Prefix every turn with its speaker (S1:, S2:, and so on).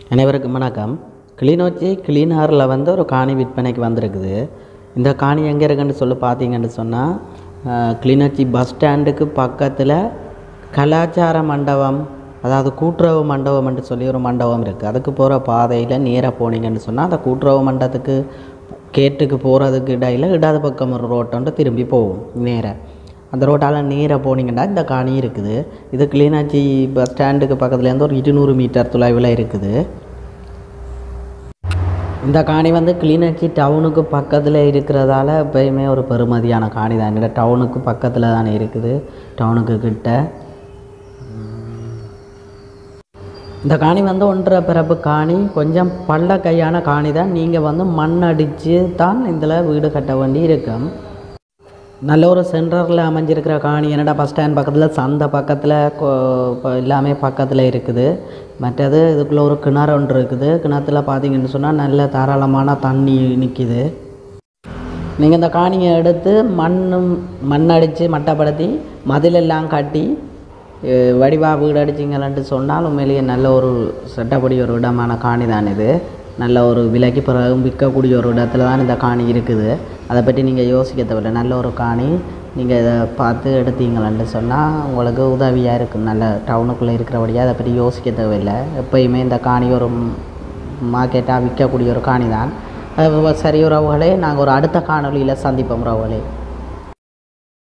S1: அனைவருக்கும் வணக்கம் கிளிநொச்சி கிளீனாரில் வந்து ஒரு காணி விற்பனைக்கு வந்திருக்குது இந்த காணி எங்கே இருக்குன்னு சொல்லி பார்த்தீங்கன்னு சொன்னால் கிளிநொச்சி பஸ் ஸ்டாண்டுக்கு பக்கத்தில் கலாச்சார மண்டபம் அதாவது கூட்டுறவு மண்டபம்னு சொல்லி ஒரு மண்டபம் இருக்குது அதுக்கு போகிற பாதையில் நேராக போனீங்கன்னு சொன்னால் அந்த கூட்டுறவு மண்டபத்துக்கு கேட்டுக்கு போகிறதுக்கு இடையில் இடது பக்கம் ஒரு ரோட்டோண்டு திரும்பி போகும் நேராக அந்த ரோட்டால் நேராக போனீங்கன்னா இந்த காணி இருக்குது இது கிளிநாச்சி பஸ் ஸ்டாண்டுக்கு பக்கத்துலேருந்து ஒரு இருநூறு மீட்டர் தொலைவில் இருக்குது இந்த காணி வந்து கிளிநொச்சி டவுனுக்கு பக்கத்தில் இருக்கிறதால எப்பயுமே ஒரு பெருமதியான காணி தான் இந்த டவுனுக்கு பக்கத்தில் தானே இருக்குது டவுனுக்கு கிட்ட இந்த காணி வந்து ஒன்றரை பிறப்பு காணி கொஞ்சம் பள்ள கையான காணி தான் நீங்கள் வந்து மண் அடித்து தான் இதில் வீடு கட்ட வேண்டி இருக்கும் நல்ல ஒரு சென்டரில் அமைஞ்சிருக்கிற காணி என்னடா பஸ் ஸ்டாண்ட் பக்கத்தில் சந்தை பக்கத்தில் கொ- இப்போ எல்லாமே பக்கத்தில் இருக்குது மற்றது இதுக்குள்ளே ஒரு கிணறு ஒன்று இருக்குது கிணத்துல பார்த்தீங்கன்னு சொன்னால் நல்ல தாராளமான தண்ணி நிற்கிது நீங்கள் இந்த காணியை எடுத்து மண்ணும் மண் அடித்து மட்டப்படுத்தி மதிலெல்லாம் கட்டி அஹ், வடிவா வீடு அடிச்சிங்களான்ட்டு சொன்னால் உண்மையிலேயே நல்ல ஒரு சட்டப்படி ஒரு இடமான காணி தான் இது நல்ல ஒரு விலைக்கு பிறகு விற்கக்கூடிய ஒரு இடத்துல தான் இந்த காணி இருக்குது அதை பற்றி நீங்கள் யோசிக்க தேவையில்லை நல்ல ஒரு காணி நீங்கள் இதை பார்த்து எடுத்தீங்களான்ட்டு சொன்னால் உங்களுக்கு உதவியாக இருக்கும் நல்ல டவுனுக்குள்ளே இருக்கிறபடியாக அதை பற்றி யோசிக்க தேவையில்லை எப்பயுமே இந்த காணி ஒரு மார்க்கெட்டாக விற்கக்கூடிய ஒரு காணி தான் அது சரி உறவுகளே நாங்கள் ஒரு அடுத்த காணொளியில் சந்திப்போம் உறவுகளே